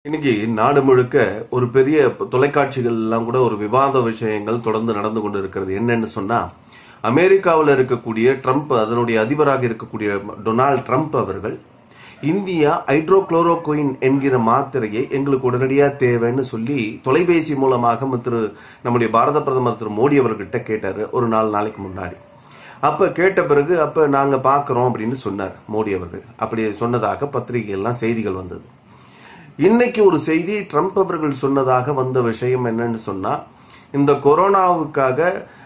இன்னைக்கு நாடு முழுக்க ஒரு பெரிய தொலைக்காட்சிகள் எல்லாம் கூட ஒரு விவாத விஷயங்கள் தொடர்ந்து நடந்து கொண்டு இருக்கிறது என்னன்னு சொன்னா அமெரிக்காவில் இருக்கக்கூடிய ட்ரம்ப் அதனுடைய அதிபராக இருக்கக்கூடிய டொனால்ட் ட்ரம்ப் அவர்கள் இந்தியா ஹைட்ரோகுளோரோகுயின் என்கிற மாத்திரையை எங்களுக்கு உடனடியா தேவைன்னு சொல்லி தொலைபேசி மூலமாக திரு நம்முடைய பாரத பிரதமர் திரு மோடி அவர்கிட்ட கேட்டாரு ஒரு நாலு நாளைக்கு முன்னாடி அப்ப கேட்ட பிறகு அப்ப நாங்க பாக்குறோம் அப்படின்னு சொன்னார் மோடி அவர்கள் அப்படி சொன்னதாக பத்திரிகை எல்லாம் செய்திகள் வந்தது இன்னைக்கு ஒரு செய்தி ட்ரம்ப் அவர்கள் சொன்னதாக வந்த விஷயம் என்னன்னு சொன்னா இந்த கொரோனாவுக்காக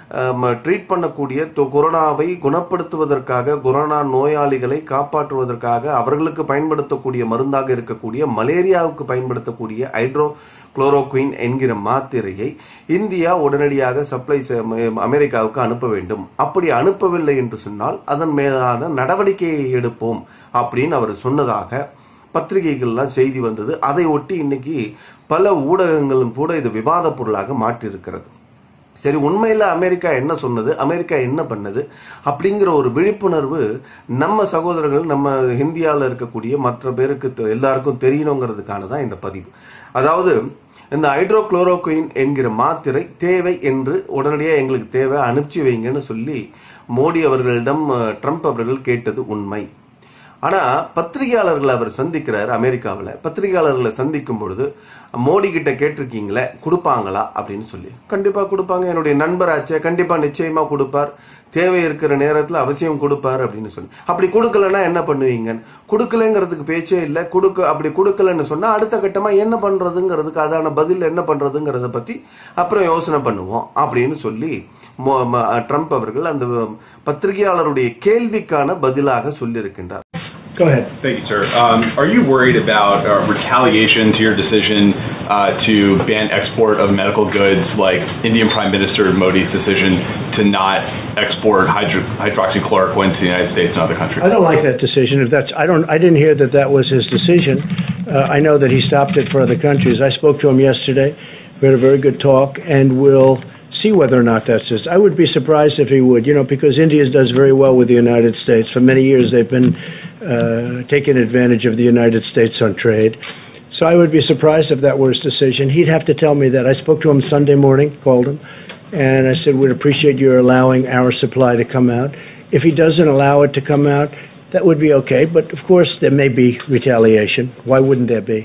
ட்ரீட் பண்ணக்கூடிய தொ- கொரோனாவை குணப்படுத்துவதற்காக கொரோனா நோயாளிகளை காப்பாற்றுவதற்காக அவர்களுக்கு பயன்படுத்தக்கூடிய மருந்தாக இருக்கக்கூடிய மலேரியாவுக்கு பயன்படுத்தக்கூடிய ஹைட்ரோ குளோரோகுயின் என்கிற மாத்திரையை இந்தியா உடனடியாக சப்ளை செ- அமெரிக்காவுக்கு அனுப்ப வேண்டும் அப்படி அனுப்பவில்லை என்று சொன்னால் அதன் மேலான நடவடிக்கையை எடுப்போம் அப்படின்னு அவர் சொன்னதாக பத்திரிகைகள்லாம் செய்தி வந்தது அதை ஒட்டி இன்னைக்கு பல ஊடகங்களும் கூட இது விவாத பொருளாக மாற்றியிருக்கிறது சரி உண்மையில அமெரிக்கா என்ன சொன்னது அமெரிக்கா என்ன பண்ணது அப்படிங்கிற ஒரு விழிப்புணர்வு நம்ம சகோதரர்கள் நம்ம இந்தியாவில் இருக்கக்கூடிய மற்ற பேருக்கு தெ- எல்லாருக்கும் தெரியணுங்கிறதுக்கான தான் இந்த பதிவு அதாவது இந்த ஹைட்ரோகுளோரோகுயின் என்கிற மாத்திரை தேவை என்று உடனடியாக எங்களுக்கு தேவை அனுப்பிச்சு வைங்கன்னு சொல்லி மோடி அவர்களிடம் அஹ், ட்ரம்ப் அவர்கள் கேட்டது உண்மை ஆனா பத்திரிகையாளர்களை அவர் சந்திக்கிறார் அமெரிக்காவில் பத்திரிகையாளர்களை சந்திக்கும் பொழுது மோடி கிட்ட கேட்டிருக்கீங்களே கொடுப்பாங்களா அப்படின்னு சொல்லி கண்டிப்பா கொடுப்பாங்க என்னுடைய நண்பராச்சே கண்டிப்பா நிச்சயமா கொடுப்பார் தேவை இருக்கிற நேரத்துல அவசியம் கொடுப்பார் அப்படின்னு சொல்லி அப்படி கொடுக்கலன்னா என்ன பண்ணுவீங்க கொடுக்கலங்கிறதுக்கு பேச்சே இல்லை கொடுக்க அப்படி கொடுக்கலன்னு சொன்னா அடுத்த கட்டமா என்ன பண்றதுங்கிறதுக்கு அதான பதில் என்ன பண்றதுங்கிறத பத்தி அப்புறம் யோசனை பண்ணுவோம் அப்படின்னு சொல்லி மோ- ம- ட்ரம்ப் அவர்கள் அந்த பத்திரிகையாளருடைய கேள்விக்கான பதிலாக சொல்லியிருக்கின்றார் Go ahead. Thank you, sir. Um, are you worried about uh, retaliation to your decision uh, to ban export of medical goods, like Indian Prime Minister Modi's decision to not export hydro- hydroxychloroquine to the United States and other countries? I don't like that decision. If that's, I don't, I didn't hear that that was his decision. Uh, I know that he stopped it for other countries. I spoke to him yesterday. We had a very good talk, and we'll see whether or not that's his. I would be surprised if he would, you know, because India does very well with the United States. For many years, they've been uh, taking advantage of the United States on trade. So I would be surprised if that were his decision. He'd have to tell me that. I spoke to him Sunday morning, called him, and I said, We'd appreciate your allowing our supply to come out. If he doesn't allow it to come out, that would be okay. But of course, there may be retaliation. Why wouldn't there be?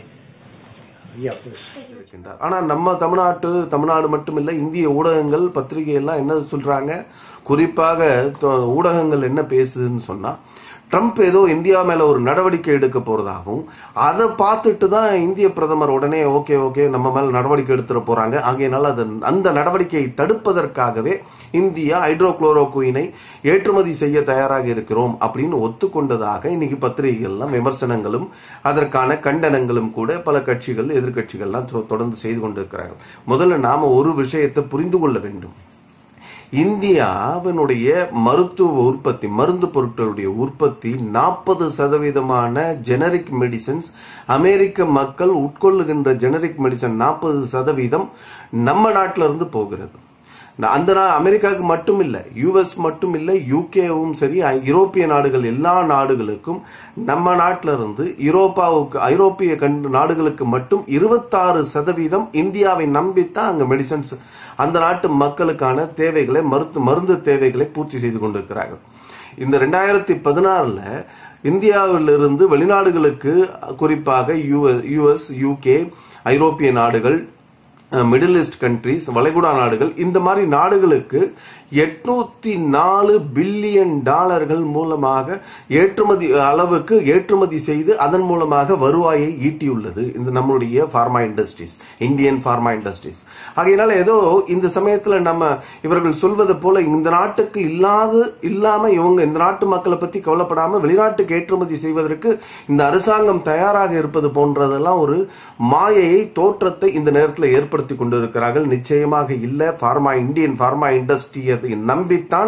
Yeah, please. இருக்கின்றார் ஆனா நம்ம தமிழ்நாட்டு தமிழ்நாடு மட்டுமில்ல இந்திய ஊடகங்கள் பத்திரிகை எல்லாம் என்ன சொல்றாங்க குறிப்பாக தொ- ஊடகங்கள் என்ன பேசுதுன்னு சொன்னா ட்ரம்ப் ஏதோ இந்தியா மேல ஒரு நடவடிக்கை எடுக்க போறதாகவும் அதை பார்த்துட்டு தான் இந்திய பிரதமர் உடனே ஓகே ஓகே நம்ம மேல நடவடிக்கை எடுத்துட போறாங்க ஆகையினால அது அந்த நடவடிக்கையை தடுப்பதற்காகவே இந்தியா ஹைட்ரோகுளோரோகுயினை ஏற்றுமதி செய்ய தயாராக இருக்கிறோம் அப்படின்னு ஒத்துக்கொண்டதாக இன்னைக்கு பத்திரிகைகள்லாம் விமர்சனங்களும் அதற்கான கண்டனங்களும் கூட பல கட்சிகள் எதிர்க்கட்சிகள்லாம் தொ- தொடர்ந்து செய்து கொண்டிருக்கிறார்கள் முதல்ல நாம ஒரு விஷயத்தை புரிந்து கொள்ள வேண்டும் இந்தியாவினுடைய மருத்துவ உற்பத்தி மருந்து பொருட்களுடைய உற்பத்தி நாற்பது சதவீதமான ஜெனரிக் மெடிசன்ஸ் அமெரிக்க மக்கள் உட்கொள்ளுகின்ற ஜெனரிக் மெடிசன் நாற்பது சதவீதம் நம்ம நாட்டில இருந்து போகிறது நா- அந்த நா- அமெரிக்காவுக்கு மட்டும் இல்ல யுஎஸ் மட்டும் இல்ல யூகேவும் சரி ஐ- யூரோப்பிய நாடுகள் எல்லா நாடுகளுக்கும் நம்ம நாட்டில இருந்து யூரோப்பாவுக்கு ஐரோப்பிய கண்டு நாடுகளுக்கு மட்டும் இருபத்தாறு சதவீதம் இந்தியாவை நம்பித்தான் அங்க மெடிசன்ஸ் அந்த நாட்டு மக்களுக்கான தேவைகளை மருத்து மருந்து தேவைகளை பூர்த்தி செய்து கொண்டிருக்கிறார்கள் இந்த ரெண்டாயிரத்தி பதினாறுல இந்தியாவிலிருந்து வெளிநாடுகளுக்கு குறிப்பாக யுஎஸ் யூகே ஐரோப்பிய நாடுகள் மிடில் ஈஸ்ட் கண்ட்ரிஸ் வளைகுடா நாடுகள் இந்த மாதிரி நாடுகளுக்கு எட்நூத்தி நாலு பில்லியன் டாலர்கள் மூலமாக ஏற்றுமதி அளவுக்கு ஏற்றுமதி செய்து அதன் மூலமாக வருவாயை ஈட்டியுள்ளது இந்த நம்மளுடைய pharma industries Indian pharma industries ஆகையினால ஏதோ இந்த சமயத்துல நம்ம இவர்கள் சொல்வது போல இந்த நாட்டுக்கு இல்லாத இல்லாம இவங்க இந்த நாட்டு மக்களை பத்தி கவலைப்படாம வெளிநாட்டுக்கு ஏற்றுமதி செய்வதற்கு இந்த அரசாங்கம் தயாராக இருப்பது போன்றதெல்லாம் ஒரு மாயையை தோற்றத்தை இந்த நேரத்தில் ஏற்படுத்தி கொண்டிருக்கிறார்கள் நிச்சயமாக இல்ல பார்மா இந்தியன் பார்மா இண்டஸ்ட்ரியை நம்பித்தான்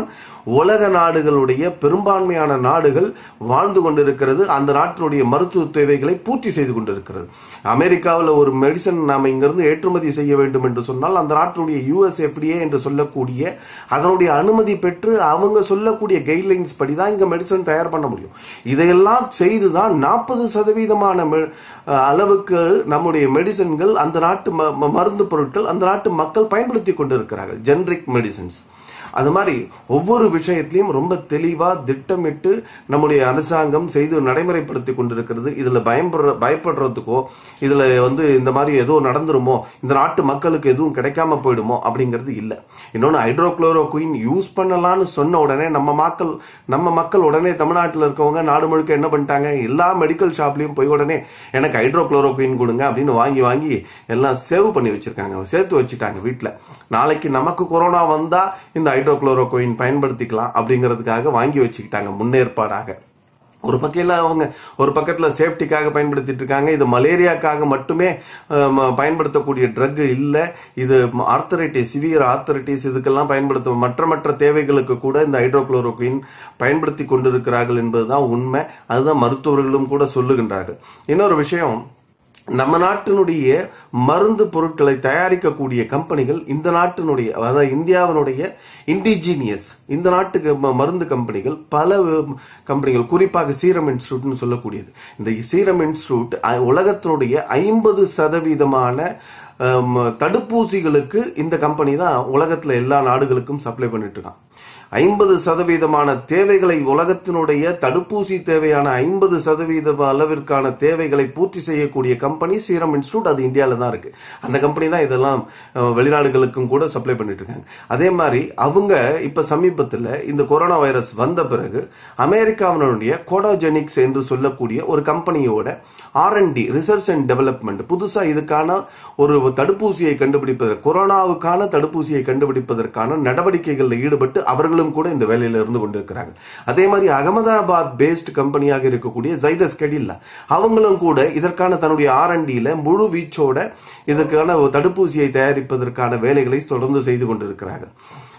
உலக நாடுகளுடைய பெரும்பான்மையான நாடுகள் வாழ்ந்து கொண்டிருக்கிறது அந்த நாட்டினுடைய மருத்துவ தேவைகளை பூர்த்தி செய்து கொண்டிருக்கிறது அமெரிக்காவில் ஒரு மெடிசன் நாம இங்கிருந்து ஏற்றுமதி செய்ய வேண்டும் என்று சொன்னால் அந்த நாட்டினுடைய யூஎஸ் எஃப்டிஏ என்று சொல்லக்கூடிய அதனுடைய அனுமதி பெற்று அவங்க சொல்லக்கூடிய கைட்லைன்ஸ் படி தான் இங்க மெடிசன் தயார் பண்ண முடியும் இதையெல்லாம் செய்துதான் நாற்பது சதவீதமான மெ- அளவுக்கு நம்முடைய மெடிசன்கள் அந்த நாட்டு ம- ம- மருந்து பொருட்கள் அந்த நாட்டு மக்கள் பயன்படுத்தி கொண்டிருக்கிறார்கள் ஜெனரிக் மெடிசன்ஸ் அது மாதிரி ஒவ்வொரு விஷயத்திலையும் ரொம்ப தெளிவா திட்டமிட்டு நம்முடைய அரசாங்கம் செய்து நடைமுறைப்படுத்தி கொண்டிருக்கிறது இதுல பயப்படுற பயப்படுறதுக்கோ இதுல வந்து இந்த மாதிரி ஏதோ நடந்துருமோ இந்த நாட்டு மக்களுக்கு எதுவும் கிடைக்காம போயிடுமோ அப்படிங்கிறது இல்ல இன்னொன்னு ஹைட்ரோகுளோரோகுயின் யூஸ் பண்ணலாம்னு சொன்ன உடனே நம்ம மக்கள் நம்ம மக்கள் உடனே தமிழ்நாட்டில் இருக்கவங்க நாடு முழுக்க என்ன பண்ணிட்டாங்க எல்லா மெடிக்கல் ஷாப்லயும் போய் உடனே எனக்கு ஹைட்ரோகுளோரோகுயின் கொடுங்க அப்படின்னு வாங்கி வாங்கி எல்லாம் சேவ் பண்ணி வச்சிருக்காங்க சேர்த்து வச்சுட்டாங்க வீட்ல நாளைக்கு நமக்கு கொரோனா வந்தா இந்த ஹைட்ரோகுளோரோகுயின் பயன்படுத்திக்கலாம் அப்படிங்கிறதுக்காக வாங்கி வச்சுக்கிட்டாங்க முன்னேற்பாடாக ஒரு பக்கையில அவங்க ஒரு பக்கத்துல சேஃப்டிக்காக பயன்படுத்திட்டு இருக்காங்க இது மலேரியாக்காக மட்டுமே அஹ், ம- பயன்படுத்தக்கூடிய ட்ரக் இல்ல இது ஆர்த்தரைட்டிஸ் சிவியர் ஆர்த்தரைட்டிஸ் இதுக்கெல்லாம் பயன்படுத்தும் மற்ற மற்ற தேவைகளுக்கு கூட இந்த ஹைட்ரோகுளோரோகுயின் பயன்படுத்தி கொண்டிருக்கிறார்கள் என்பதுதான் உண்மை அதுதான் மருத்துவர்களும் கூட சொல்லுகின்றார்கள் இன்னொரு விஷயம் நம்ம நாட்டினுடைய மருந்து பொருட்களை தயாரிக்கக்கூடிய கம்பெனிகள் இந்த நாட்டினுடைய அதாவது இந்தியாவினுடைய இண்டிஜீனியஸ் இந்த நாட்டுக்கு ம- மருந்து கம்பெனிகள் பல அஹ், கம்பெனிகள் குறிப்பாக சீரம் இன்ஸ்டியூட்னு சொல்லக்கூடியது இந்த சீரம் இன்ஸ்டியூட் அஹ், உலகத்தினுடைய ஐம்பது சதவீதமான அம், தடுப்பூசிகளுக்கு இந்த கம்பெனி தான் உலகத்துல எல்லா நாடுகளுக்கும் சப்ளை பண்ணிட்டு இருக்கான் ஐம்பது சதவீதமான தேவைகளை உலகத்தினுடைய தடுப்பூசி தேவையான ஐம்பது சதவீத அளவிற்கான தேவைகளை பூர்த்தி செய்யக்கூடிய கம்பெனி சீரம் இன்ஸ்டியூட் அது இந்தியால தான் இருக்கு அந்த கம்பெனி தான் இதெல்லாம் அஹ், வெளிநாடுகளுக்கும் கூட சப்ளை பண்ணிட்டு இருக்காங்க அதே மாதிரி அவங்க இப்ப சமீபத்துல இந்த கொரோனா வைரஸ் வந்த பிறகு அமெரிக்காவினுடைய கோடோஜெனிக்ஸ் என்று சொல்லக்கூடிய ஒரு கம்பெனியோட ஆர்என்டி ரிசர்ச் அண்ட் டெவலப்மெண்ட் புதுசா இதுக்கான ஒரு தடுப்பூசியை கண்டுபிடிப்பதற்கு கொரோனாவுக்கான தடுப்பூசியை கண்டுபிடிப்பதற்கான நடவடிக்கைகளில் ஈடுபட்டு அவர்களும் கூட இந்த வேலையில இருந்து கொண்டிருக்கிறாங்க அதே மாதிரி அகமதாபாத் பேஸ்ட் கம்பெனியாக இருக்கக்கூடிய ஜைடஸ் கெடில்லா அவங்களும் கூட இதற்கான தன்னுடைய ஆர்என்டியில முழு வீச்சோட இதற்கான ஒரு தடுப்பூசியை தயாரிப்பதற்கான வேலைகளை தொடர்ந்து செய்து கொண்டிருக்கிறார்கள்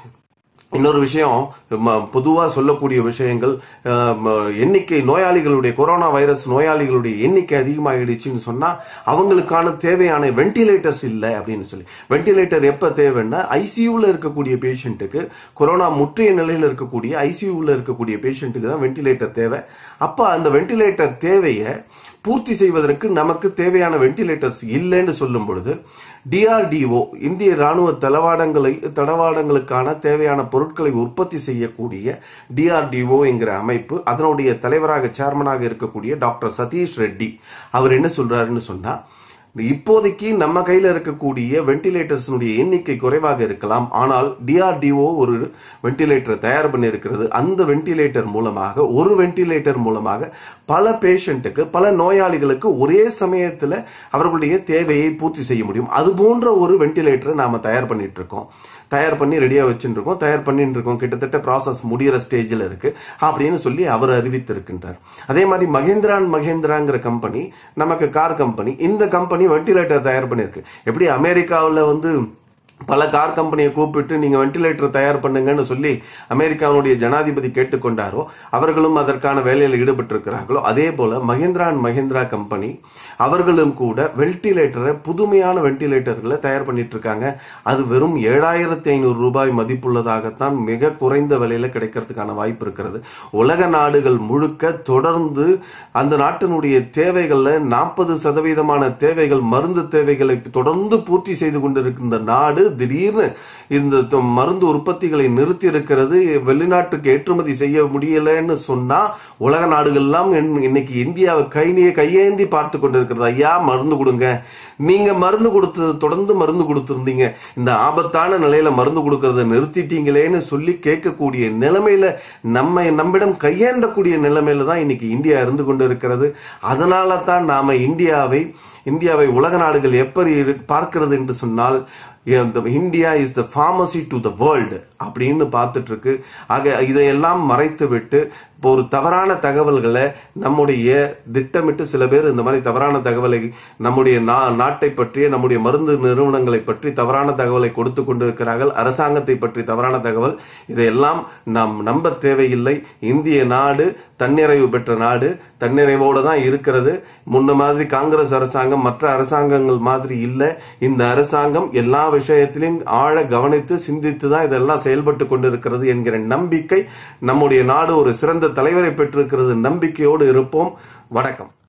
இன்னொரு விஷயம் ம, பொதுவா சொல்லக்கூடிய விஷயங்கள் அஹ், ம, எண்ணிக்கை நோயாளிகளுடைய கொரோனா வைரஸ் நோயாளிகளுடைய எண்ணிக்கை அதிகமாகிடுச்சுன்னு சொன்னா அவங்களுக்கான தேவையான வென்டிலேட்டர்ஸ் இல்லை அப்படின்னு சொல்லி வென்டிலேட்டர் எப்ப தேவைன்னா ஐசியூல இருக்கக்கூடிய பேஷண்ட்டுக்கு கொரோனா முற்றிய நிலையில இருக்கக்கூடிய ஐசியூல இருக்கக்கூடிய பேஷண்ட்டுக்கு தான் வென்டிலேட்டர் தேவை அப்ப அந்த வென்டிலேட்டர் தேவையை பூர்த்தி செய்வதற்கு நமக்கு தேவையான வென்டிலேட்டர்ஸ் இல்லைன்னு சொல்லும் பொழுது டிஆர்டிஓ இந்திய ராணுவ தளவாடங்களை தளவாடங்களுக்கான தேவையான பொருட்களை உற்பத்தி செய்யக்கூடிய டிஆர்டிஓ என்கிற அமைப்பு அதனுடைய தலைவராக சேர்மனாக இருக்கக்கூடிய டாக்டர் சதீஷ் ரெட்டி அவர் என்ன சொல்றாருன்னு சொன்னா இப்போதைக்கு நம்ம கையில இருக்கக்கூடிய வென்டிலேட்டர்ஸினுடைய எண்ணிக்கை குறைவாக இருக்கலாம் ஆனால் டிஆர்டிஓ ஒரு வென்டிலேட்டர் தயார் பண்ணியிருக்கிறது அந்த வென்டிலேட்டர் மூலமாக ஒரு வென்டிலேட்டர் மூலமாக பல பேஷண்ட்டுக்கு பல நோயாளிகளுக்கு ஒரே சமயத்துல அவர்களுடைய தேவையை பூர்த்தி செய்ய முடியும் அது போன்ற ஒரு வென்டிலேட்டரை நாம தயார் பண்ணிட்டு இருக்கோம் தயார் பண்ணி ரெடியா வச்சுட்டு இருக்கோம் தயார் பண்ணிட்டு இருக்கோம் கிட்டத்தட்ட ப்ராசஸ் முடியிற ஸ்டேஜ்ல இருக்கு அப்படின்னு சொல்லி அவர் அறிவித்திருக்கின்றார் அதே மாதிரி மகேந்திரா அண்ட் மகேந்திராங்கிற கம்பெனி நமக்கு கார் கம்பெனி இந்த கம்பெனி வென்டிலேட்டர் தயார் பண்ணிருக்கு எப்படி அமெரிக்காவுல வந்து பல கார் கம்பெனியை கூப்பிட்டு நீங்க வென்டிலேட்டர் தயார் பண்ணுங்கன்னு சொல்லி அமெரிக்காவுடைய ஜனாதிபதி கேட்டுக்கொண்டாரோ அவர்களும் அதற்கான வேலையில் ஈடுபட்டிருக்கிறார்களோ அதே போல மகேந்திரா அண்ட் மகேந்திரா கம்பெனி அவர்களும் கூட வென்டிலேட்டரை புதுமையான வென்டிலேட்டர்களை தயார் பண்ணிட்டு இருக்காங்க அது வெறும் ஏழாயிரத்தி ஐநூறு ரூபாய் மதிப்புள்ளதாகத்தான் மிக குறைந்த விலையில கிடைக்கிறதுக்கான வாய்ப்பு இருக்கிறது உலக நாடுகள் முழுக்க தொடர்ந்து அந்த நாட்டினுடைய தேவைகள்ல நாற்பது சதவீதமான தேவைகள் மருந்து தேவைகளை தொடர்ந்து பூர்த்தி செய்து கொண்டிருக்கின்ற நாடு திடீர்னு இந்த த- மருந்து உற்பத்திகளை நிறுத்தி இருக்கிறது வெளிநாட்டுக்கு ஏற்றுமதி செய்ய முடியலன்னு சொன்னா உலக நாடுகள்லாம் இன்ன- இன்னைக்கு இந்தியாவை கைனிய கையேந்தி பார்த்து கொண்டிருக்கிறது ஐயா மருந்து கொடுங்க நீங்க மருந்து கொடுத்து தொடர்ந்து மருந்து கொடுத்திருந்தீங்க இந்த ஆபத்தான நிலையில மருந்து கொடுக்கறத நிறுத்திட்டீங்களேன்னு சொல்லி கேட்கக்கூடிய நிலைமையில நம்ம நம்மிடம் கையேந்தக்கூடிய நிலைமையில தான் இன்னைக்கு இந்தியா இருந்து கொண்டு இருக்கிறது அதனால தான் நாம இந்தியாவை இந்தியாவை உலக நாடுகள் எப்படி இரு- பார்க்கிறது என்று சொன்னால் India is the pharmacy to the world அப்படின்னு பார்த்துட்டு இருக்கு ஆக இதையெல்லாம் மறைத்து விட்டு இப்போ ஒரு தவறான தகவல்களை நம்முடைய திட்டமிட்டு சில பேர் இந்த மாதிரி தவறான தகவலை நம்முடைய நா- நாட்டை பற்றிய நம்முடைய மருந்து நிறுவனங்களை பற்றி தவறான தகவலை கொடுத்து கொண்டிருக்கிறார்கள் அரசாங்கத்தை பற்றி தவறான தகவல் இதையெல்லாம் நாம் நம்ப தேவையில்லை இந்திய நாடு தன்னிறைவு பெற்ற நாடு தன்னிறைவோடு தான் இருக்கிறது முன்ன மாதிரி காங்கிரஸ் அரசாங்கம் மற்ற அரசாங்கங்கள் மாதிரி இல்ல இந்த அரசாங்கம் எல்லா விஷயத்திலும் ஆழ கவனித்து சிந்தித்து தான் இதெல்லாம் செயல்பட்டு கொண்டிருக்கிறது என்கிற நம்பிக்கை நம்முடைய நாடு ஒரு சிறந்த தலைவரை பெற்றிருக்கிறது நம்பிக்கையோடு இருப்போம் வணக்கம்